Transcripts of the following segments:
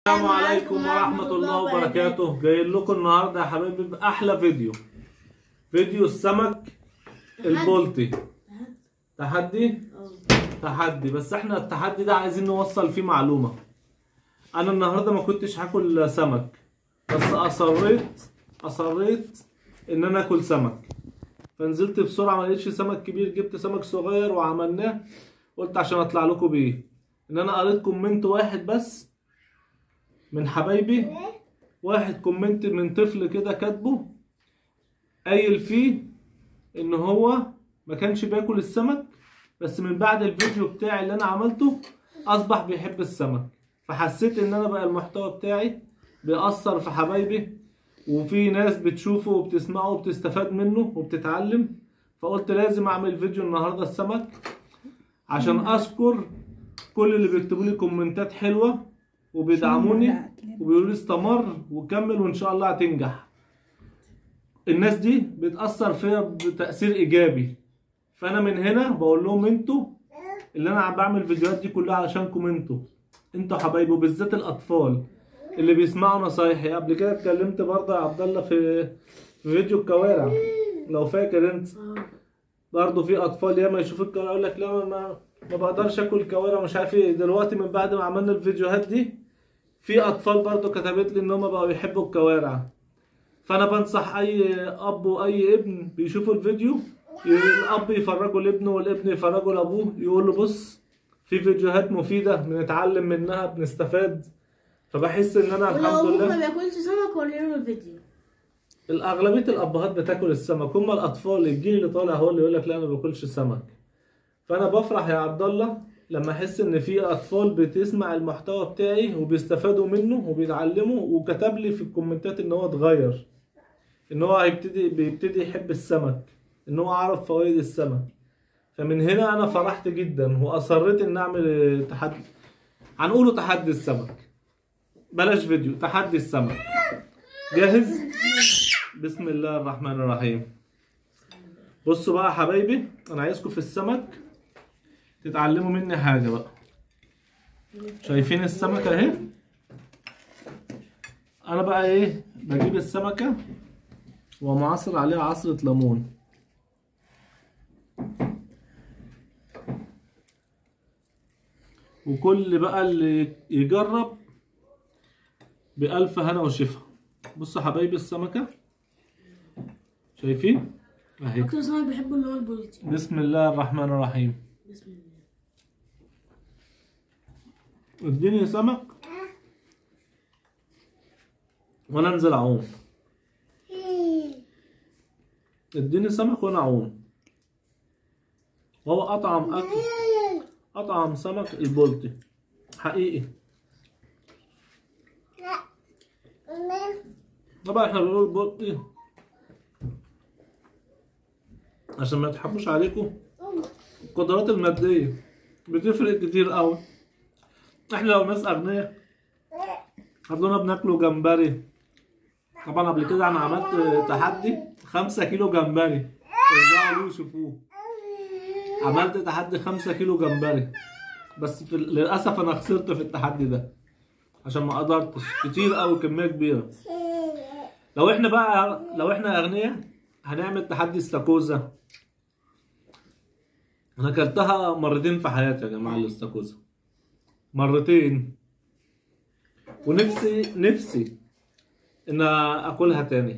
السلام عليكم ورحمة الله وبركاته جايين لكم النهاردة يا حبايبي بأحلى فيديو فيديو السمك البلطي تحدي تحدي بس احنا التحدي ده عايزين نوصل فيه معلومة انا النهاردة ما كنتش هاكل سمك بس اصريت اصريت ان انا اكل سمك فنزلت بسرعة ما لقيتش سمك كبير جبت سمك صغير وعملناه قلت عشان اطلع لكم بيه ان انا قريت كومنت واحد بس من حبايبي واحد كومنت من طفل كده كاتبه قايل فيه ان هو ما كانش بياكل السمك بس من بعد الفيديو بتاعي اللي انا عملته اصبح بيحب السمك فحسيت ان انا بقى المحتوى بتاعي بيأثر في حبايبي وفي ناس بتشوفه وبتسمعه وبتستفاد منه وبتتعلم فقلت لازم اعمل فيديو النهارده السمك عشان اشكر كل اللي بيكتبوا لي كومنتات حلوه وبيدعموني وبيقولوا لي استمر وكمل وان شاء الله هتنجح الناس دي بتأثر فيا بتأثير ايجابي فانا من هنا بقول لهم انتوا اللي انا عم بعمل الفيديوهات دي كلها علشانكم انتوا انتوا حبايبي وبالذات الاطفال اللي بيسمعوا نصايحي قبل كده اتكلمت برضه يا عبد الله في في فيديو الكوارع لو فاكر انت برضه في اطفال ياما يشوفوا الكوارع يقول لك لا ما ما بقدرش اكل كوارع مش عارف ايه دلوقتي من بعد ما عملنا الفيديوهات دي في اطفال برضه كتبت لي ان هم بقوا يحبوا الكوارع فانا بنصح اي اب واي ابن بيشوفوا الفيديو الاب يفرجوا لابنه والابن يفرجوا لابوه يقول له بص في فيديوهات مفيده بنتعلم منها بنستفاد فبحس ان انا ولو الحمد ابوك لله ما بياكلش سمك وريله الفيديو الاغلبيه الابهات بتاكل السمك هم الاطفال الجيل اللي طالع هو اللي يقول لك لا انا ما باكلش سمك فانا بفرح يا عبد الله لما احس ان في اطفال بتسمع المحتوى بتاعي وبيستفادوا منه وبيتعلموا وكتب لي في الكومنتات ان هو اتغير ان هو هيبتدي بيبتدي يحب السمك ان هو عرف فوائد السمك فمن هنا انا فرحت جدا واصريت ان اعمل تحدي هنقوله تحدي السمك بلاش فيديو تحدي السمك جاهز بسم الله الرحمن الرحيم بصوا بقى يا حبايبي انا عايزكم في السمك تتعلموا مني حاجه بقى شايفين السمكه اهي انا بقى ايه بجيب السمكه ومعصر عليها عصره ليمون وكل بقى اللي يجرب بألف هنا وشفا بصوا يا حبايبي السمكة شايفين اهي اكتر سمك بحبه اللي هو البولتي بسم الله الرحمن الرحيم بسم الله اديني سمك وانا انزل اعوم اديني سمك وانا اعوم وهو اطعم اكل اطعم سمك البلطي حقيقي طبعا احنا بنقول البلطي عشان ما يضحكوش عليكم القدرات المادية بتفرق كتير قوي احنا لو ناس اغنياء هتلاقونا بناكلوا جمبري طبعا قبل كده انا عملت تحدي خمسة كيلو جمبري ارجعوا ليه وشوفوه عملت تحدي خمسة كيلو جمبري بس في للأسف أنا خسرت في التحدي ده عشان ما قدرتش كتير أوي كمية كبيرة لو احنا بقى لو احنا أغنياء هنعمل تحدي استاكوزا أنا أكلتها مرتين في حياتي يا جماعة الاستاكوزا مرتين ونفسي نفسي إن أكلها تاني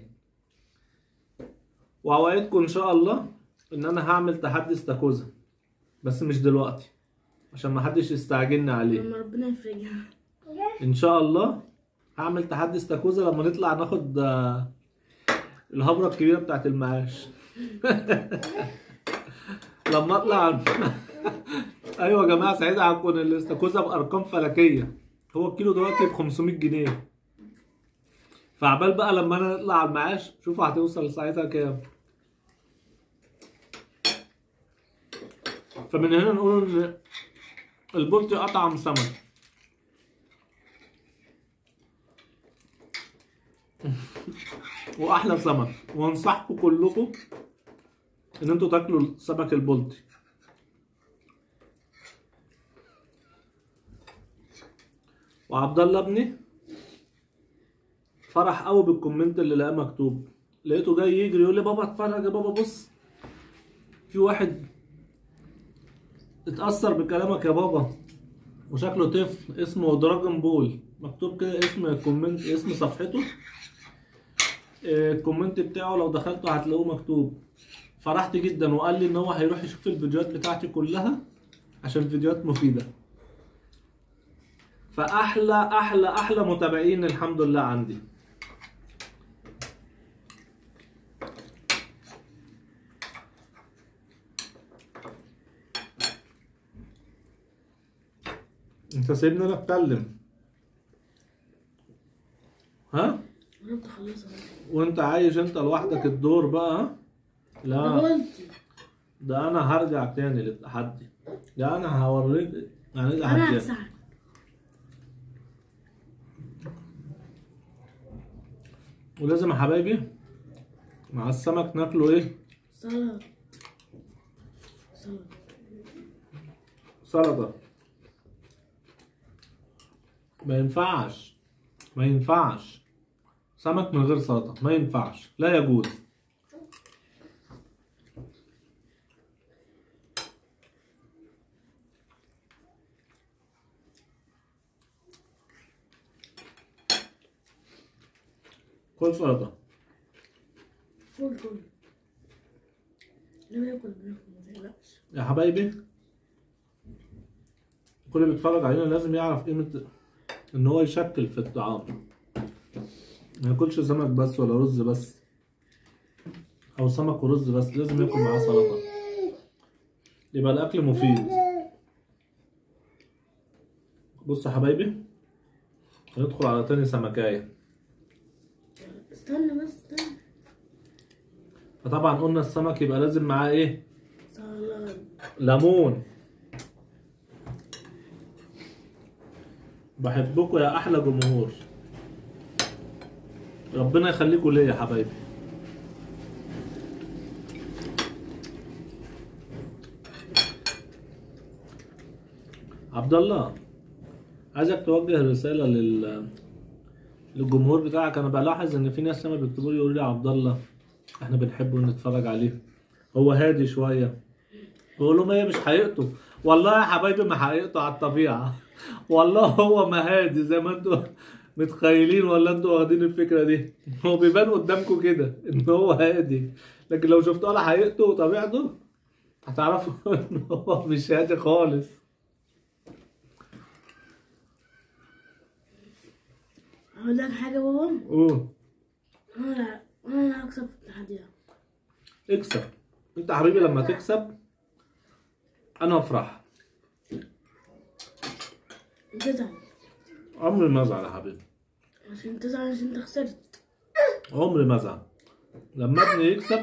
وأوعدكم إن شاء الله إن أنا هعمل تحدي استاكوزا بس مش دلوقتي عشان ما حدش يستعجلني عليه لما ربنا يفرجها ان شاء الله هعمل تحدي استاكوزا لما نطلع ناخد آه، الهبره الكبيره بتاعت المعاش لما اطلع ايوه يا جماعه ساعتها هتكون الاستاكوزا بارقام فلكيه هو الكيلو دلوقتي ب 500 جنيه فعبال بقى لما انا اطلع على المعاش شوفوا هتوصل ساعتها كام فمن هنا نقول ان البلطي اطعم سمك واحلى سمك وانصحكم كلكم ان انتوا تاكلوا السمك البلطي وعبد الله ابني فرح قوي بالكومنت اللي لقاه مكتوب لقيته جاي يجري يقول لي بابا اتفرج يا بابا بص في واحد اتأثر بكلامك يا بابا وشكله طفل اسمه دراجون بول مكتوب كده اسم الكومنت اسم صفحته آه، الكومنت بتاعه لو دخلته هتلاقوه مكتوب فرحت جدا وقال لي ان هو هيروح يشوف الفيديوهات بتاعتي كلها عشان فيديوهات مفيدة فاحلى احلى احلى متابعين الحمد لله عندي انت سيبني انا اتكلم ها انا بتخلصها وانت عايش انت لوحدك الدور بقى ها ده لا بولتي ده انا هرجع تاني للتحدي ده انا هوريك يعني ايه انا تحدي هساعدك ولازم يا حبايبي مع السمك ناكله ايه سلطة سلطة سلطة ما ينفعش ما ينفعش سمك من غير سلطة ما ينفعش لا يجوز كل سلطة فول فول لما ياكل بناكل ما تقلقش يا حبايبي كل اللي بيتفرج علينا لازم يعرف قيمة إن هو يشكل في الطعام ما ياكلش سمك بس ولا رز بس أو سمك ورز بس لازم ياكل معاه سلطة يبقى الأكل مفيد بص يا حبايبي هندخل على تاني سمكاية استنى بس استنى فطبعا قلنا السمك يبقى لازم معاه إيه سلطة ليمون بحبكم يا احلى جمهور ربنا يخليكم ليا يا حبايبي عبد الله عايزك توجه رسالة لل للجمهور بتاعك انا بلاحظ ان في ناس لما بيكتبوا لي يقولوا لي عبد الله احنا بنحبه نتفرج عليه هو هادي شويه بقول لهم هي مش حقيقته والله يا حبايبي ما حقيقته على الطبيعه والله هو ما هادي زي ما انتوا متخيلين ولا انتوا واخدين الفكره دي هو بيبان قدامكم كده ان هو هادي لكن لو شفتوا على حقيقته وطبيعته هتعرفوا ان هو مش هادي خالص اقول لك حاجة بابا قول انا انا اللي هكسب في التحدي ده اكسب انت يا حبيبي لما تكسب انا افرح تزعل عمري ما ازعل يا حبيبي عشان تزعل عشان انت خسرت عمري ما ازعل لما ابني يكسب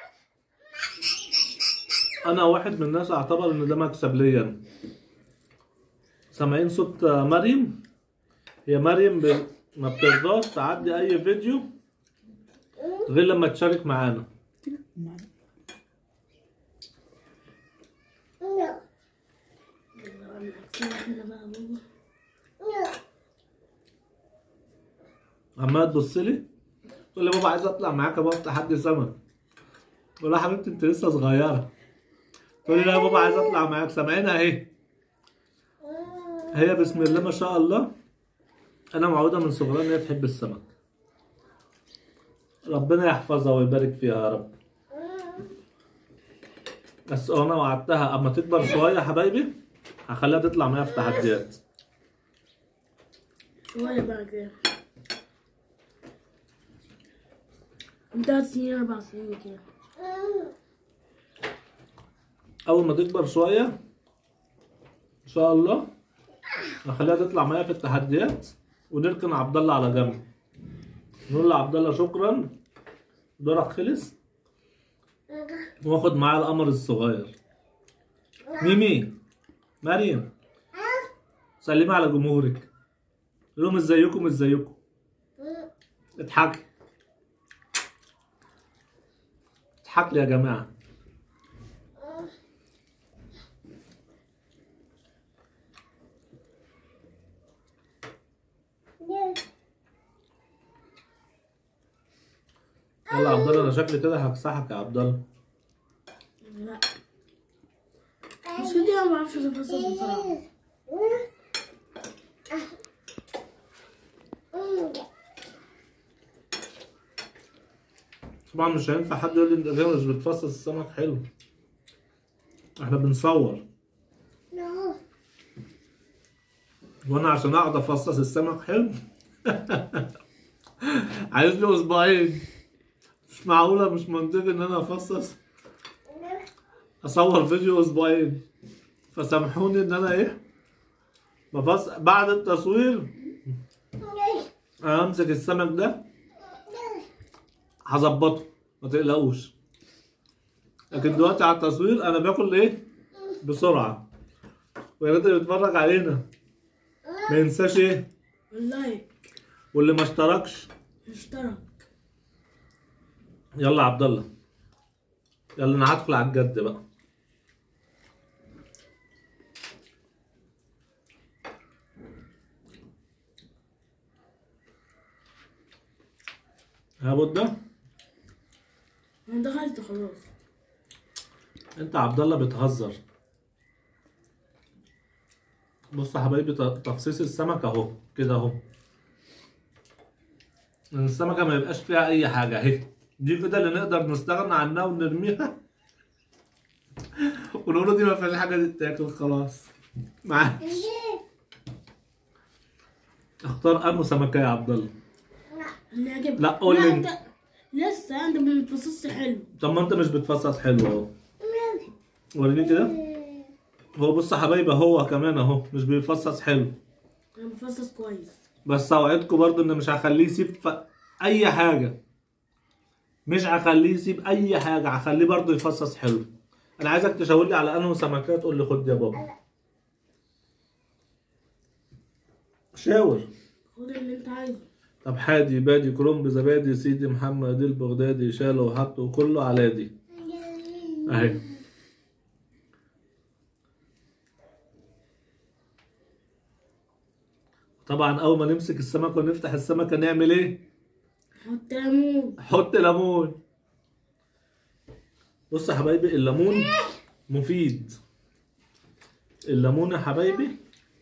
انا واحد من الناس اعتبر ان ده مكسب ليا أنا. سامعين صوت مريم هي مريم ب... ما بترضاش تعدي اي فيديو غير لما تشارك معانا يلا انا هكسبك انا بقى بابا عماله تبص لي تقول لي بابا عايز اطلع معاك يا بابا في تحدي سمك تقول لها حبيبتي انت لسه صغيره تقول لي لا يا بابا عايز اطلع معاك سامعينها اهي هي بسم الله ما شاء الله انا معوده من صغرها ان هي تحب السمك ربنا يحفظها ويبارك فيها يا رب بس انا وعدتها اما تكبر شويه يا حبايبي هخليها تطلع معايا في تحديات شوية بقى كده من تلات سنين أربع سنين كده اول ما تكبر شويه ان شاء الله هخليها تطلع معايا في التحديات ونركن عبد الله على جنب نقول لعبد الله شكرا دورك خلص واخد معاه القمر الصغير ميمي مريم سلمي على جمهورك قول لهم ازيكم ازيكم اضحكي اضحك لي يا جماعه يلا يا عبد الله انا شكلي كده هكسحك يا عبد الله لا مشكلتي انا ما بعرفش اتفصل بسرعة طبعا مش هينفع حد يقول لي انت كده مش بتفصص السمك حلو احنا بنصور وانا عشان اقعد افصص السمك حلو عايز لي اسبوعين مش معقوله مش منطقي ان انا افصص اصور فيديو اسبوعين فسامحوني ان انا ايه بفص بعد التصوير امسك السمك ده هظبطه ما تقلقوش لكن دلوقتي على التصوير انا باكل ايه بسرعه ويا ريت اللي بيتفرج علينا ما ينساش ايه اللايك واللي ما اشتركش اشترك يلا يا عبد الله يلا انا هدخل على الجد بقى ها بودة انا دخلت خلاص انت يا عبد الله بتهزر بص يا حبايبي ت- تفصيص السمك اهو كده اهو ان السمكه ما يبقاش فيها اي حاجه اهي دي كده اللي نقدر نستغنى عنها ونرميها ونقول دي ما فيهاش حاجه تتاكل خلاص معاش اختار انه سمكه يا عبد الله اللي عجبك لا، قول لي انت لسه انت ما بتفصصش حلو طب ما انت مش بتفصص حلو اهو وريني كده هو بص يا حبايبي هو كمان اهو مش بيفصص حلو انا بفصص كويس بس اوعدكم برضو ان مش هخليه يسيب ف... اي حاجه مش هخليه يسيب اي حاجه هخليه برضو يفصص حلو انا عايزك تشاور لي على انه سمكه تقول لي خد يا بابا شاور خد اللي انت عايزه طب حادي بادي كرنب زبادي سيدي محمد البغدادي شاله وحطه كله على دي اهي طبعا اول ما نمسك السمكه ونفتح السمكه نعمل ايه حط ليمون حط ليمون بص يا حبايبي الليمون مفيد الليمون يا حبايبي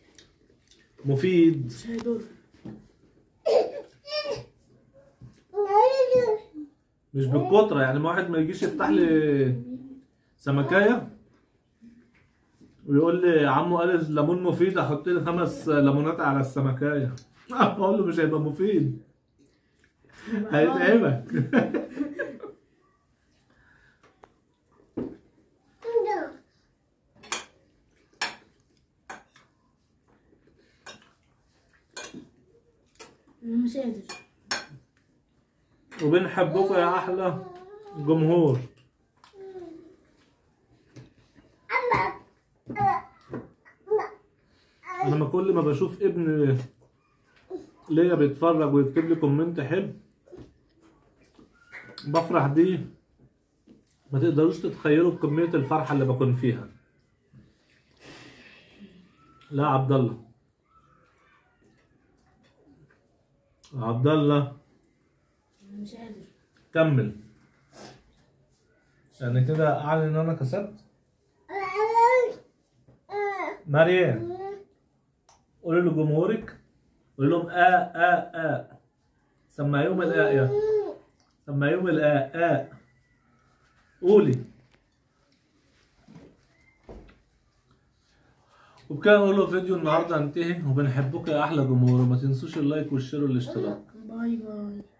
مفيد مش هيضر مش بالكترة يعني ما واحد ما يجيش يفتح لي سمكاية ويقول لي عمو قال الليمون مفيد احط لي خمس ليمونات على السمكاية اقول له مش هيبقى مفيد هيتعبك انا مش قادر وبنحبكم يا احلى جمهور انا ما كل ما بشوف ابن ليا بيتفرج ويكتب لي كومنت حلو بفرح بيه ما تقدروش تتخيلوا كمية الفرحة اللي بكون فيها لا عبد الله عبد الله انا مش قادر كمل يعني كده اعلن ان انا كسبت مريم قولي لجمهورك قولي لهم آ آ آ سمعيهم الآ يا سمعيهم الآ آ قولي وبكده نقول له فيديو النهارده انتهي وبنحبكم يا احلى جمهور وما تنسوش اللايك والشير والاشتراك باي باي